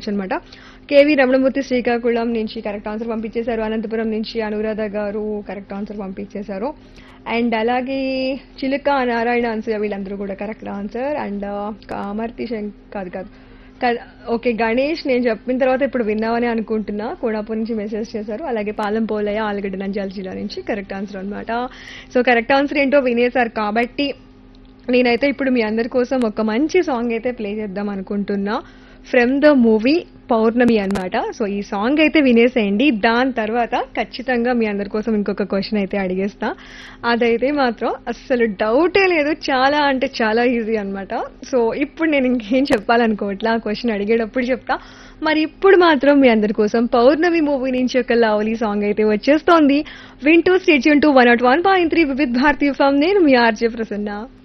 పంపించచ్చు అనమాట కేవీ రమణమూర్తి శ్రీకాకుళం నుంచి కరెక్ట్ ఆన్సర్ పంపించేశారు అనంతపురం నుంచి అనురాధ గారు కరెక్ట్ ఆన్సర్ పంపించేశారు అండ్ అలాగే చిలుక నారాయణ ఆన్సర్ వీళ్ళందరూ కూడా కరెక్ట్ ఆన్సర్ అండ్ కామర్తి శంక్ కాదు కాదు క- ఓకే గణేష్ నేను చెప్పిన తర్వాత ఇప్పుడు విన్నామని అనుకుంటున్నా కోడాపూర్ నుంచి మెసేజ్ చేశారు అలాగే పాలెం పోలయ్య ఆలగడ్డ నంద్యాల జిల్లా నుంచి కరెక్ట్ ఆన్సర్ అన్నమాట సో కరెక్ట్ ఆన్సర్ ఏంటో వినేశారు కాబట్టి నేనైతే ఇప్పుడు మీ అందరి కోసం ఒక మంచి సాంగ్ అయితే ప్లే చేద్దాం అనుకుంటున్నా ఫ్రమ్ ద మూవీ పౌర్ణమి అన్నమాట సో ఈ సాంగ్ అయితే వినేసేయండి దాని తర్వాత ఖచ్చితంగా మీ అందరి కోసం ఇంకొక క్వశ్చన్ అయితే అడిగేస్తా అదైతే మాత్రం అస్సలు డౌటే లేదు చాలా అంటే చాలా ఈజీ అన్నమాట సో ఇప్పుడు నేను ఇంకేం చెప్పాలనుకోవట్లా ఆ క్వశ్చన్ అడిగేటప్పుడు చెప్తా మరి ఇప్పుడు మాత్రం మీ అందరి కోసం పౌర్ణమి మూవీ నుంచి ఒక లవ్లీ సాంగ్ అయితే వచ్చేస్తోంది వింటూ stay tuned to one nought one point three Vividh Bharati from నేను మీ ఆర్జే ప్రసన్న